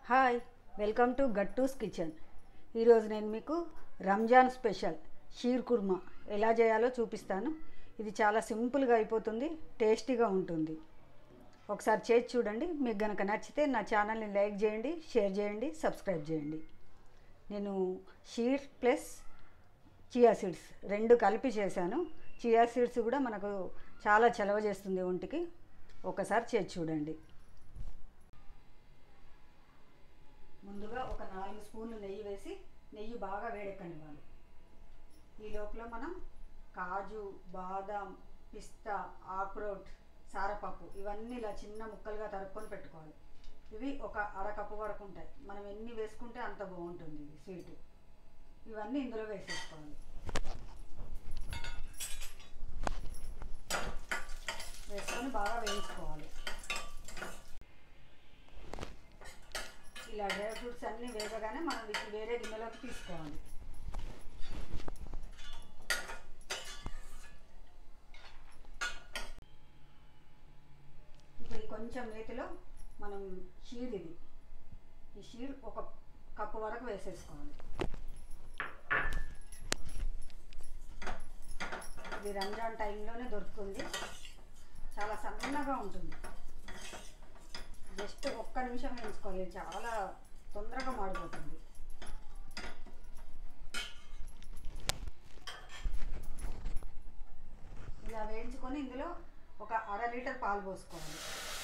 hi welcome to గట్టూస్ kitchen ఈరోజు నేను మీకు రంజాన్ స్పెషల్ షీర్ కుర్మా ఎలా చేయాలో చూపిస్తాను ఇది చాలా సింపుల్గా అయిపోతుంది టేస్టీగా ఉంటుంది ఒకసారి చేసి చూడండి మీకు గనక నచ్చితే నా ఛానల్ని లైక్ చేయండి షేర్ చేయండి సబ్స్క్రైబ్ చేయండి నేను షీర్ ప్లస్ చియా సీడ్స్ రెండు కలిపి చేశాను చియా సీడ్స్ కూడా మనకు చాలా చలవ చేస్తుంది ఒంటికి ఒకసారి చేసి చూడండి ముందుగా ఒక నాలుగు స్పూన్లు నెయ్యి వేసి నెయ్యి బాగా వేడెక్కనివ్వాలి ఈ లోపల మనం కాజు బాదాం పిస్తా ఆక్రోట్ సారపప్పు ఇవన్నీ ఇలా చిన్న ముక్కలుగా తరుక్కొని పెట్టుకోవాలి ఇవి ఒక అరకప్పు వరకు ఉంటాయి మనం ఎన్ని వేసుకుంటే అంత బాగుంటుంది ఇది స్వీట్ ఇవన్నీ ఇందులో వేసేసుకోవాలి వేసుకొని బాగా వేయించుకోవాలి ఇలా డ్రై ఫ్రూట్స్ అన్నీ వేగగానే మనం వీటిని వేరే గిన్నెలోకి తీసుకోవాలి ఇప్పుడు ఈ కొంచెం నేతిలో మనం షీర్ ఇది ఈ షీర్ ఒక కప్పు వరకు వేసేసుకోవాలి ఇది రంజాన్ టైంలోనే దొరుకుతుంది చాలా సన్నగా ఉంటుంది జస్ట్ ఒక్క నిమిషం వేయించుకోవాలి చాలా తొందరగా మాడిపోతుంది ఇలా వేయించుకొని ఇందులో ఒక అర లీటర్ పాలు పోసుకోవాలి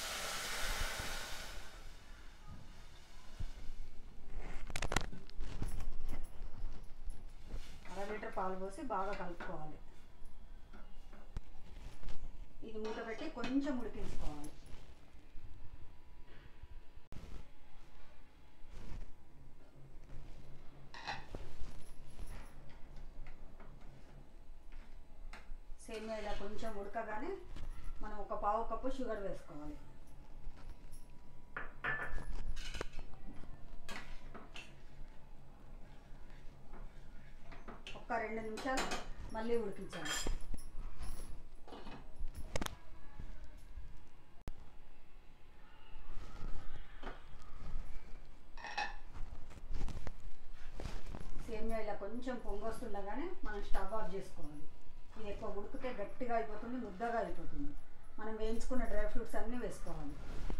అర లీటర్ పాలు పోసి బాగా కలుపుకోవాలి ఇది మూత పెట్టి కొంచెం ఉడికించుకోవాలి సేమియా ఇలా కొంచెం ఉడకగానే మనం ఒక పావు కప్పు షుగర్ వేసుకోవాలి ఒక్క రెండు నిమిషాలు మళ్ళీ ఉడికించాలి సేమియా ఇలా కొంచెం పొంగొస్తుండగానే మనం స్టవ్ ఆఫ్ చేసుకోవాలి ఇది ఎక్కువ ఉడికితే గట్టిగా అయిపోతుంది ముద్దగా అయిపోతుంది మనం వేయించుకున్న డ్రై ఫ్రూట్స్ అన్నీ వేసుకోవాలి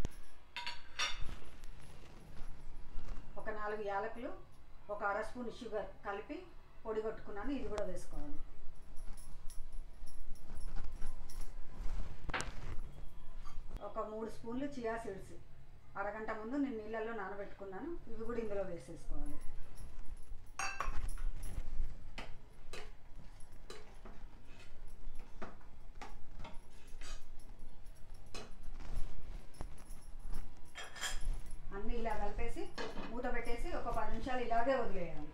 ఒక నాలుగు యాలకులు ఒక అర స్పూన్ షుగర్ కలిపి పొడి కొట్టుకున్నాను ఇది కూడా వేసుకోవాలి ఒక మూడు స్పూన్లు చియా సీడ్స్ అరగంట ముందు నేను నీళ్ళల్లో నానబెట్టుకున్నాను ఇవి కూడా ఇందులో వేసేసుకోవాలి అన్నీ ఇలా కలిపేసి మూత పెట్టేసి ఒక పది నిమిషాలు ఇలాగే వదిలేయాలి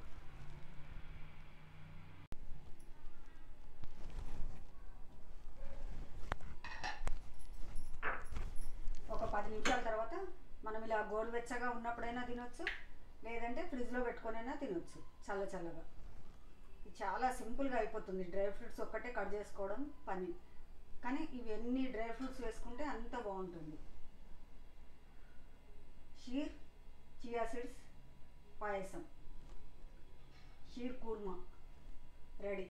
ఒక పది నిమిషాల తర్వాత మనం ఇలా గోరువెచ్చగా ఉన్నప్పుడైనా తినొచ్చు లేదంటే ఫ్రిడ్జ్లో పెట్టుకొనైనా తినొచ్చు చల్ల చల్లగా ఇది చాలా సింపుల్గా అయిపోతుంది డ్రై ఫ్రూట్స్ ఒక్కటే కట్ చేసుకోవడం పని కానీ ఇవన్నీ డ్రై ఫ్రూట్స్ వేసుకుంటే అంత బాగుంటుంది sheer chia seeds payasam sheer khurma ready